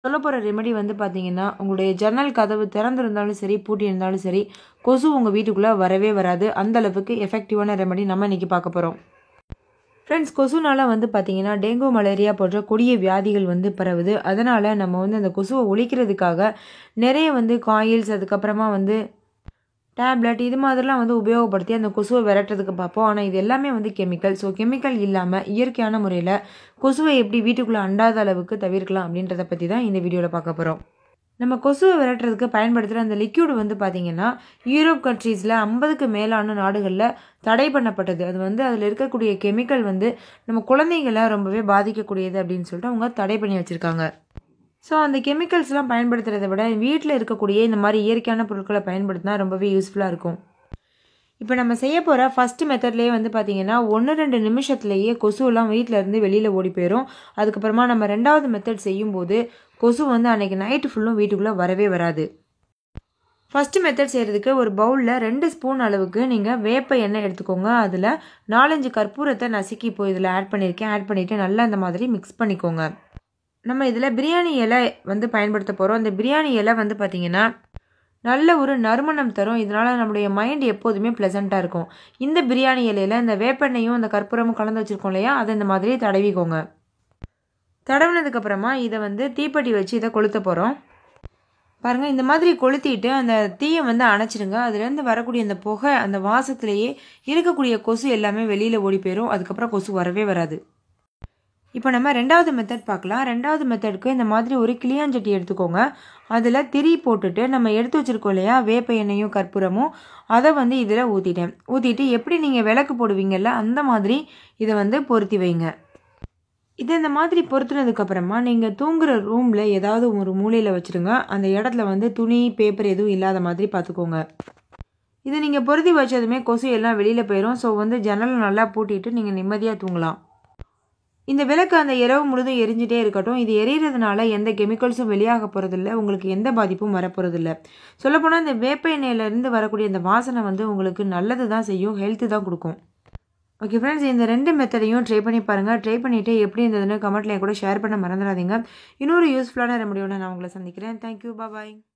சொல்ல போகிற ரெமெடி வந்து பார்த்தீங்கன்னா உங்களுடைய ஜன்னல் கதவு திறந்திருந்தாலும் சரி பூட்டி இருந்தாலும் சரி கொசு உங்கள் வீட்டுக்குள்ளே வரவே வராது அந்த அளவுக்கு எஃபெக்டிவான ரெமெடி நம்ம இன்றைக்கி பார்க்க போகிறோம் ஃப்ரெண்ட்ஸ் கொசுனால வந்து பார்த்தீங்கன்னா டெங்கு மலேரியா போன்ற கொடிய வியாதிகள் வந்து பரவுது அதனால் நம்ம வந்து அந்த கொசுவை ஒழிக்கிறதுக்காக நிறைய வந்து காயில்ஸ் அதுக்கப்புறமா வந்து டேப்லெட் இது மாதிரிலாம் வந்து உபயோகப்படுத்தி அந்த கொசுவை விரட்டுறதுக்கு பார்ப்போம் ஆனால் இது எல்லாமே வந்து கெமிக்கல் ஸோ கெமிக்கல் இல்லாமல் இயற்கையான முறையில் கொசுவை எப்படி வீட்டுக்குள்ளே அண்டாத அளவுக்கு தவிர்க்கலாம் அப்படின்றத பற்றி தான் இந்த வீடியோவில் பார்க்க போகிறோம் நம்ம கொசுவை விரட்டுறதுக்கு பயன்படுத்துகிற அந்த லிக்யூடு வந்து பார்த்திங்கன்னா யூரோப் கண்ட்ரீஸில் ஐம்பதுக்கு மேலான நாடுகளில் தடை பண்ணப்பட்டது அது வந்து அதில் இருக்கக்கூடிய கெமிக்கல் வந்து நம்ம குழந்தைங்களை ரொம்பவே பாதிக்கக்கூடியது அப்படின்னு சொல்லிட்டு அவங்க தடை பண்ணி வச்சுருக்காங்க ஸோ அந்த கெமிக்கல்ஸ்லாம் பயன்படுத்துகிறத விட வீட்டில் இருக்கக்கூடிய இந்த மாதிரி இயற்கையான பொருட்களை பயன்படுத்தினா ரொம்பவே யூஸ்ஃபுல்லாக இருக்கும் இப்போ நம்ம செய்ய போகிற ஃபஸ்ட்டு மெத்தட்லேயே வந்து பார்த்திங்கன்னா ஒன்று ரெண்டு நிமிஷத்துலேயே கொசுவெல்லாம் வீட்டில் இருந்து வெளியில் ஓடி போயிடும் அதுக்கப்புறமா நம்ம ரெண்டாவது மெத்தட் செய்யும்போது கொசு வந்து அன்றைக்கி நைட்டு ஃபுல்லும் வீட்டுக்குள்ளே வரவே வராது ஃபஸ்ட்டு மெத்தட் செய்கிறதுக்கு ஒரு பவுலில் ரெண்டு ஸ்பூன் அளவுக்கு நீங்கள் வேப்ப எண்ணெய் எடுத்துக்கோங்க அதில் நாலஞ்சு கற்பூரத்தை நசுக்கி இப்போ இதில் ஆட் பண்ணியிருக்கேன் ஆட் பண்ணிவிட்டு நல்லா இந்த மாதிரி மிக்ஸ் பண்ணிக்கோங்க நம்ம இதில் பிரியாணி இலை வந்து பயன்படுத்த போகிறோம் இந்த பிரியாணி இலை வந்து பார்த்திங்கன்னா நல்ல ஒரு நறுமணம் தரும் இதனால் நம்மளுடைய மைண்ட் எப்போதுமே ப்ளசண்ட்டாக இருக்கும் இந்த பிரியாணி இலையில் இந்த வேப்பெண்ணையும் இந்த கற்பூரமும் கலந்து வச்சுருக்கோம் இல்லையா அதை இந்த மாதிரி தடவிக்கோங்க தடவினதுக்கப்புறமா இதை வந்து தீப்பெட்டி வச்சு இதை கொளுத்த போகிறோம் பாருங்கள் இந்த மாதிரி கொளுத்திட்டு அந்த தீயை வந்து அணைச்சிடுங்க அதுலேருந்து வரக்கூடிய அந்த புகை அந்த வாசத்துலேயே இருக்கக்கூடிய கொசு எல்லாமே வெளியில் ஓடி போயிடும் அதுக்கப்புறம் கொசு வரவே வராது இப்போ நம்ம ரெண்டாவது மெத்தட் பார்க்கலாம் ரெண்டாவது மெத்தடுக்கு இந்த மாதிரி ஒரு கிளியாஞ்சட்டி எடுத்துக்கோங்க அதில் திரி போட்டுட்டு நம்ம எடுத்து வச்சுருக்கோம் இல்லையா வேப்ப எண்ணெயும் கற்பூரமும் அதை வந்து இதில் ஊற்றிட்டேன் ஊற்றிட்டு எப்படி நீங்கள் விளக்கு போடுவீங்கல்ல அந்த மாதிரி இதை வந்து பொருத்தி வைங்க இது இந்த மாதிரி பொருத்துனதுக்கப்புறமா நீங்கள் தூங்குகிற ரூமில் ஏதாவது ஒரு மூலையில் வச்சுருங்க அந்த இடத்துல வந்து துணி பேப்பர் எதுவும் இல்லாத மாதிரி பார்த்துக்கோங்க இதை நீங்கள் பொருத்தி வச்சதுமே கொசு எல்லாம் வெளியில் போயிடும் ஸோ வந்து ஜன்னலை நல்லா பூட்டிட்டு நீங்கள் நிம்மதியாக தூங்கலாம் இந்த விளக்கு அந்த இரவு முழுதும் எரிஞ்சிட்டே இருக்கட்டும் இது எரியறதுனால எந்த கெமிக்கல்ஸும் வெளியாக போகிறதில்ல உங்களுக்கு எந்த பாதிப்பும் வரப்போகிறதில்ல சொல்லப்போனால் இந்த வேப்ப எண்ணெயிலேருந்து வரக்கூடிய இந்த வாசனை வந்து உங்களுக்கு நல்லது தான் செய்யும் ஹெல்த்து தான் கொடுக்கும் ஓகே ஃப்ரெண்ட்ஸ் இந்த ரெண்டு மெத்தடையும் ட்ரை பண்ணி பாருங்கள் ட்ரை பண்ணிவிட்டு எப்படி இருந்ததுன்னு கமெண்ட்லேயே கூட ஷேர் பண்ண மறந்துடாதீங்க இன்னொரு யூஸ்ஃபுல்லான ரெமடியோட நான் உங்களை சந்திக்கிறேன் தேங்க்யூ பாய்